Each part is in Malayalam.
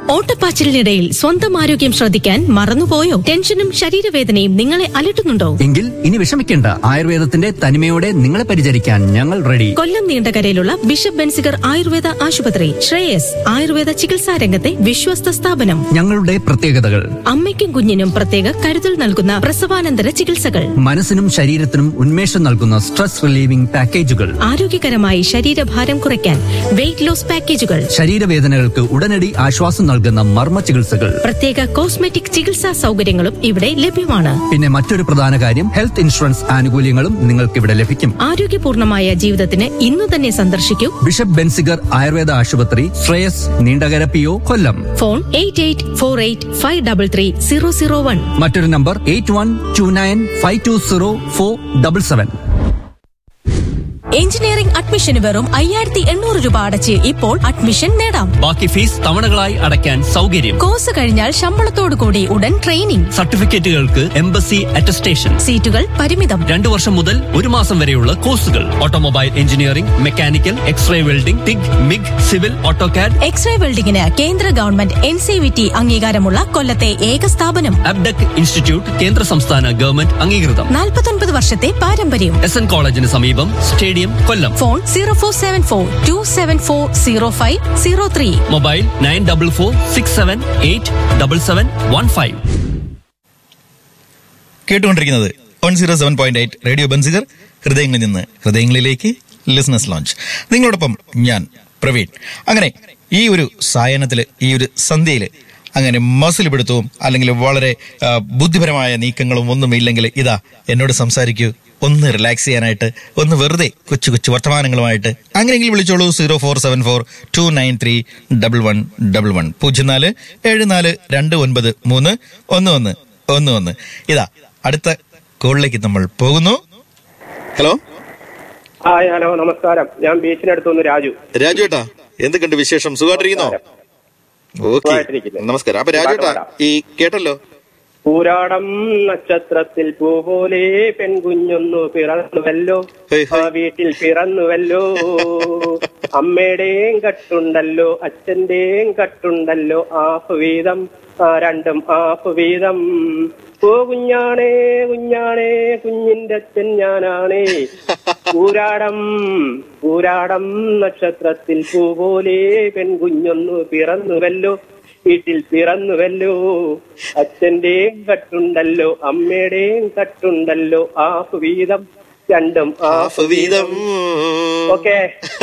ഓട്ടപ്പാച്ചിലിനിടയിൽ സ്വന്തം ആരോഗ്യം ശ്രദ്ധിക്കാൻ മറന്നുപോയോ ടെൻഷനും ശരീരവേദനയും നിങ്ങളെ അലട്ടുന്നുണ്ടോ എങ്കിൽ ഇനി വിഷമിക്കേണ്ട ആയുർവേദത്തിന്റെ തനിമയോടെ നിങ്ങളെ പരിചരിക്കാൻ ഞങ്ങൾ റെഡി കൊല്ലം നീണ്ടകരയിലുള്ള ബിഷപ്പ് ബെൻസിഗർ ആയുർവേദ ആശുപത്രി ശ്രേയസ് ആയുർവേദ ചികിത്സാ രംഗത്തെ വിശ്വസ്ത സ്ഥാപനം ഞങ്ങളുടെ പ്രത്യേകതകൾ അമ്മയ്ക്കും കുഞ്ഞിനും പ്രത്യേക കരുതൽ നൽകുന്ന പ്രസവാനന്തര ചികിത്സകൾ മനസ്സിനും ശരീരത്തിനും ഉന്മേഷം നൽകുന്ന സ്ട്രെസ് റിലീവിംഗ് പാക്കേജുകൾ ആരോഗ്യകരമായി ശരീരഭാരം കുറയ്ക്കാൻ വെയിറ്റ് ലോസ് പാക്കേജുകൾ ശരീരവേദനകൾക്ക് ഉടനടി ആശ്വാസം നൽകുന്ന മർമ്മ ചികിത്സകൾ പ്രത്യേക കോസ്മെറ്റിക് ചികിത്സാ സൗകര്യങ്ങളും ഇവിടെ ലഭ്യമാണ് പിന്നെ മറ്റൊരു പ്രധാന കാര്യം ഹെൽത്ത് ഇൻഷുറൻസ് ആനുകൂല്യങ്ങളും നിങ്ങൾക്ക് ഇവിടെ ലഭിക്കും ആരോഗ്യപൂർണമായ ജീവിതത്തിന് ഇന്നു തന്നെ സന്ദർശിക്കൂ ബിഷപ്പ് ബെൻസിഗർ ആയുർവേദ ആശുപത്രി Shreyas Neendakara P O Kollam phone eight eight four eight five double three zero zero one മറ്റൊരു number eight one two nine five two zero four double seven engineering അഡ്മിഷന് വെറും അയ്യായിരത്തി എണ്ണൂറ് രൂപ അടച്ച് ഇപ്പോൾ അഡ്മിഷൻ നേടാം ബാക്കി ഫീസ് തവണകളായി അടയ്ക്കാൻ സൗകര്യം കോഴ്സ് കഴിഞ്ഞാൽ ശമ്പളത്തോടു കൂടി ഉടൻ ട്രെയിനിംഗ് സർട്ടിഫിക്കറ്റുകൾക്ക് എംബസി അറ്റസ്റ്റേഷൻ സീറ്റുകൾ പരിമിതം രണ്ടു വർഷം മുതൽ ഒരു മാസം വരെയുള്ള കോഴ്സുകൾ automobile engineering mechanical x-ray welding TIG MIG civil AutoCAD x-ray വെൽഡിംഗിന് കേന്ദ്ര government N C V T അംഗീകാരമുള്ള കൊല്ലത്തെ ഏക സ്ഥാപനം അബ്ഡക് ഇൻസ്റ്റിറ്റ്യൂട്ട് കേന്ദ്ര സംസ്ഥാന ഗവൺമെന്റ് അംഗീകൃതം നാൽപ്പത്തൊൻപത് വർഷത്തെ പാരമ്പര്യം എസ് എൻ കോളേജിന് സമീപം stadium Kollam phone zero four seven four two seven four zero five zero three mobile nine double four six seven eight double seven one five കേട്ടുകൊണ്ടിരിക്കുന്നത് one zero seven point eight radio Benziger ഹൃദയങ്ങളിൽ നിന്ന് ഹൃദയങ്ങളിലേക്ക് ലിസണസ് ലോഞ്ച് നിങ്ങളോടൊപ്പം ഞാൻ പ്രവീൺ അങ്ങനെ ഈ ഒരു സായനത്തില് ഈ ഒരു സന്ധ്യയില് അങ്ങനെ മസിൽ പിടുത്തവും അല്ലെങ്കിൽ വളരെ ആ, ബുദ്ധിപരമായ നീക്കങ്ങളും ഒന്നും ഇല്ലെങ്കിൽ ഇതാ എന്നോട് സംസാരിക്കൂ ഒന്ന് റിലാക്സ് ചെയ്യാനായിട്ട് ഒന്ന് വെറുതെ കൊച്ചു കൊച്ചു വർത്തമാനങ്ങളുമായിട്ട് അങ്ങനെയെങ്കിലും വിളിച്ചോളൂ zero four seven four two nine three double one double one പൂജ്യം നാല് ഏഴ് നാല് രണ്ട് ഒൻപത് മൂന്ന് ഒന്ന് ഒന്ന് ഒന്ന് ഒന്ന് ഇതാ അടുത്ത കോളിലേക്ക് നമ്മൾ പോകുന്നു ഹലോ ഹായ് ഹലോ നമസ്കാരം ഞാൻ ബീച്ചിനടുത്ത് നിന്ന് രാജു രാജു ഏട്ടാ എന്തൊക്കെയുണ്ട് വിശേഷം സുഖമായിട്ടിരിക്കുന്നോ ഓക്കെ സുഖമായിട്ടിരിക്കുന്നു. നമസ്കാരം അപ്പൊ രാജു ഏട്ടാ ഈ കേട്ടല്ലോ പൂരാടം നക്ഷത്രത്തിൽ പൂ പോലെ പെൺകുഞ്ഞൊന്നു പിറന്നുവല്ലോ ഹേയ്, ഹേയ്. ആ വീട്ടിൽ പിറന്നുവല്ലോ അമ്മയുടെയും കട്ടുണ്ടല്ലോ അച്ഛന്റെയും കട്ടുണ്ടല്ലോ ആഫ് വീതം ആ രണ്ടും ആഫ് വീതം ഓ കുഞ്ഞാണേ കുഞ്ഞാണേ കുഞ്ഞിന്റെ അച്ഛൻ ഞാനാണേ പൂരാടം പൂരാടം നക്ഷത്രത്തിൽ പൂ പോലെ പെൺകുഞ്ഞൊന്നു പിറന്നുവല്ലോ വീട്ടിൽ പിറന്നുവല്ലോ അച്ഛന്റെയും കട്ടുണ്ടല്ലോ അമ്മയുടെയും കട്ടുണ്ടല്ലോ ആഫ് വീതം രണ്ടും ആഫ് വീതം ഓക്കെ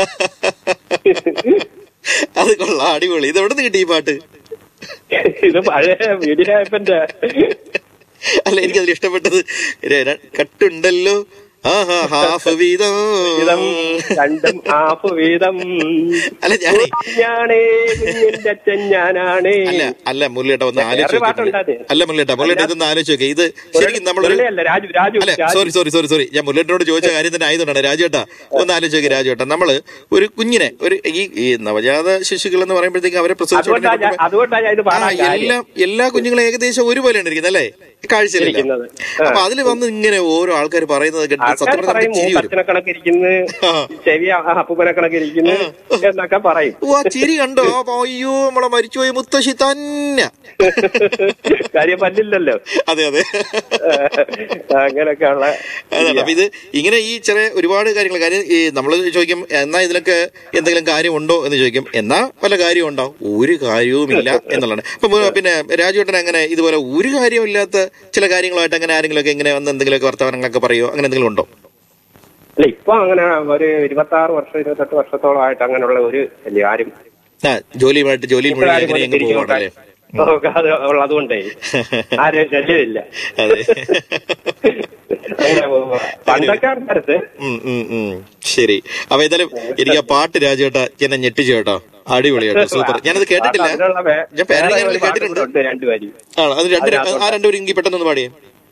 അത് കൊള്ളാം അടിപൊളി ഇത് എവിടെ നിന്ന് കിട്ടി ഈ പാട്ട് ഇത് പഴയ വീഡിയോപ്പന്റെ അല്ല എനിക്കതിൽ ഇഷ്ടപ്പെട്ടത് ര- ര- കട്ടുണ്ടല്ലോ ആഹാ ഹാഫ് വീതം വീതം രണ്ടും ആഫ് വീതം അല്ല ഞാനേ ഞാനേ കുഞ്ഞിന്റെ അച്ഛൻ ഞാനാണേ അല്ല അല്ല മുരളിയേട്ട ഒന്ന് വേറൊരു ആലോചിച്ച് പാട്ടുണ്ട് നോക്ക്. അത്. അല്ല മുരളിയേട്ട മുരളിയേട്ട ഇതൊന്ന് ആലോചിച്ച് നോക്കെ ഇത് ശരിക്കും നമ്മളൊരു മുരളിയല്ല, രാജു രാജു അല്ല Raju. Sorry sorry sorry sorry ഞാൻ മുരളിയേട്ടനോട് ചോദിച്ച കാര്യം തന്നെ ആയതുകൊണ്ടാണ് രാജുവേട്ടാ ഒന്ന് ആലോചിച്ച് നോക്കി രാജുവേട്ടാ നമ്മള് ഒരു കുഞ്ഞിനെ ഒരു ഈ ഈ നവജാത ശിശുക്കൾ എന്ന് പറയുമ്പോഴത്തേക്ക് അവരെ പ്രസവിച്ച ഉടനെ അതുകൊണ്ടാ ഞാൻ- കൊണ്ടുപോയി- അതുകൊണ്ടാ ഞാൻ ഇത് ആ, പാടാൻ കാര്യം. എല്ലാ എല്ലാ കുഞ്ഞുങ്ങളും ഏകദേശം ഒരുപോലെയാണ് ഇരിക്കുന്നത് അല്ലേ കാഴ്ചയിലില്ല ഇരിക്കുന്നത്. ആ. അപ്പൊ അതിൽ വന്ന് ഇങ്ങനെ ഓരോ ആൾക്കാർ പറയുന്നത് കേട്ട് ആൾക്കാർ സത്യം പറഞ്ഞാൽ പറയും നമുക്ക് ചിരി വരും മൂത്തച്ഛനെ കണക്കിരിക്കുന്നു ആ. ചെവി ആ അപ്പൂപ്പനെ കണക്കിരിക്കുന്നു എന്നൊക്കെ പറയും ഓ ആ ചിരി കണ്ടോ അപ്പൊ അയ്യോ നമ്മളെ മരിച്ചുപോയ മുത്തശ്ശി തന്നെ കാര്യം പറ്റില്ലല്ലോ അതെ അതെ അങ്ങനെയൊക്കെയുള്ള അതാണ് അപ്പൊ ഇത് ഇങ്ങനെ ഈ ചെറിയ ഒരുപാട് കാര്യങ്ങൾ കാര്യം ഈ നമ്മൾ ചോദിക്കും എന്നാ ഇതിലൊക്കെ എന്തെങ്കിലും കാര്യമുണ്ടോ എന്ന് ചോദിക്കും എന്നാ വല്ല കാര്യം ഉണ്ടോ ഒരു കാര്യവുമില്ല എന്നുള്ളതാണ് അപ്പൊ മു- പിന്നെ രാജുവേട്ടൻ അങ്ങനെ ഇതുപോലെ ഒരു കാര്യമില്ലാത്ത ചില കാര്യങ്ങളായിട്ട് അങ്ങനെ ആരെങ്കിലും ഒക്കെ ഇങ്ങനെ വന്ന് എന്തെങ്കിലുമൊക്കെ വർത്തമാനങ്ങളൊക്കെ പറയോ അങ്ങനെ എന്തെങ്കിലും ഉണ്ടോ അല്ല ഇപ്പൊ അങ്ങനെ ഒരു ഇരുപത്തി ആറ് വർഷം ഇരുപത്തെട്ട് വർഷത്തോളമായിട്ട് അങ്ങനെയുള്ള ഒരു ഇല്ല ആരും ആ ജോലിയുമായിട്ട് ജോലിയിൽ മുഴുവൻ ആരും അങ്ങനെ കൊണ്ട് അങ്ങ് തിരിഞ്ഞു പോകണല്ലേ നോക്കാൻ അത് ഉള്ളതുകൊണ്ടേ ആരും ശല്യമില്ല അതെ അങ്ങനെ പോവുക. പണ്ടൊക്കെ അടുത്ത് ഉം, ഉം, ഉം. ശരി അപ്പൊ ഏതായാലും എനിക്ക് ആ പാട്ട് രാജുവേട്ടാ എന്നെ ഞെട്ടിച്ചു കേട്ടോ അടിപൊളി കേട്ടോ സൂപ്പർ ഞാനത് കേട്ടിട്ടില്ല അതിനുള്ള വേ- ഞാൻ പേരടി വേറെ കേട്ടിട്ടുണ്ട് ഒരു പാട്ടുണ്ട് രണ്ടുപേരും ആണ് അത് രണ്ട് അതിനകത്തുണ്ട്. ആ രണ്ടുപേരും ഇങ്ങി പെട്ടെന്ന് പാടിയേ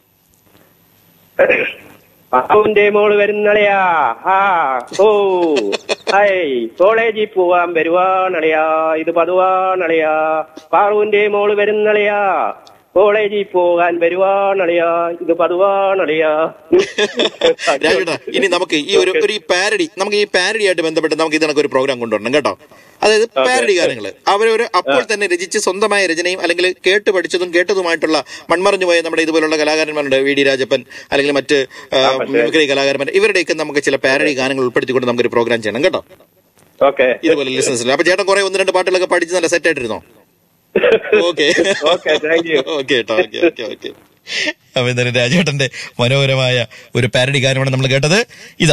പാവുന്റെ മോള് വരുന്നളയാ ഹാ ഓ ഹൈ കോളേജിൽ പോവാൻ വരുവാണളയാ ഇത് പതുവാണളയാ പാറുവിന്റെ മോള് വരുന്നളയാ കോളേജിൽ പോകാൻ വരുവാണളിയാ ഇത് പതുവാണളിയാ രാജേട്ടാ ഇനി നമുക്ക് ഈ ഒരു ഒരു ഈ പാരഡി നമുക്ക് ഈ പാരഡി ആയിട്ട് ബന്ധപ്പെട്ട് നമുക്ക് ഇതിനൊക്കെ ഒരു പ്രോഗ്രാം കൊണ്ടുവരണം കേട്ടോ അതായത് പാരഡി ഗാനങ്ങൾ അവരൊരു അപ്പോൾ തന്നെ രചിച്ച് സ്വന്തമായ രചനയും അല്ലെങ്കിൽ കേട്ട് പഠിച്ചതും കേട്ടതുമായിട്ടുള്ള മൺമറഞ്ഞു പോയ നമ്മുടെ ഇതുപോലുള്ള കലാകാരന്മാരുണ്ട് വി ഡി രാജപ്പൻ അല്ലെങ്കിൽ മറ്റ് ആ, മിമിക്രി കലാകാരന്മാർ ഇവരുടെയൊക്കെ നമുക്ക് ചില പാരഡി ഗാനങ്ങൾ ഉൾപ്പെടുത്തിക്കൊണ്ട് നമുക്കൊരു പ്രോഗ്രാം ചെയ്യണം കേട്ടോ ഓക്കെ ഇതുപോലെ ലിസൺസിൽ അപ്പൊ ചേട്ടൻ കുറെ ഒന്ന് രണ്ട് പാട്ടുകളൊക്കെ പഠിച്ച് നല്ല സെറ്റ് ആയിട്ടിരുന്നോ okay okay thank you okay കേട്ടോ ഓക്കെ ഓക്കെ ഓക്കെ അപ്പൊ എന്തായാലും രാജേട്ടന്റെ മനോഹരമായ ഒരു പാരഡി ഗാനമാണ് നമ്മൾ കേട്ടത് ഇതാ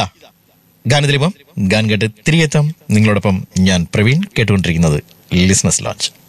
ഗാനത്തിലിപ്പം ഗാൻ കേട്ട് തിരികെത്താം നിങ്ങളോടൊപ്പം ഞാൻ പ്രവീൺ കേട്ടുകൊണ്ടിരിക്കുന്നത് ലിസ്നസ് ലോഞ്ച്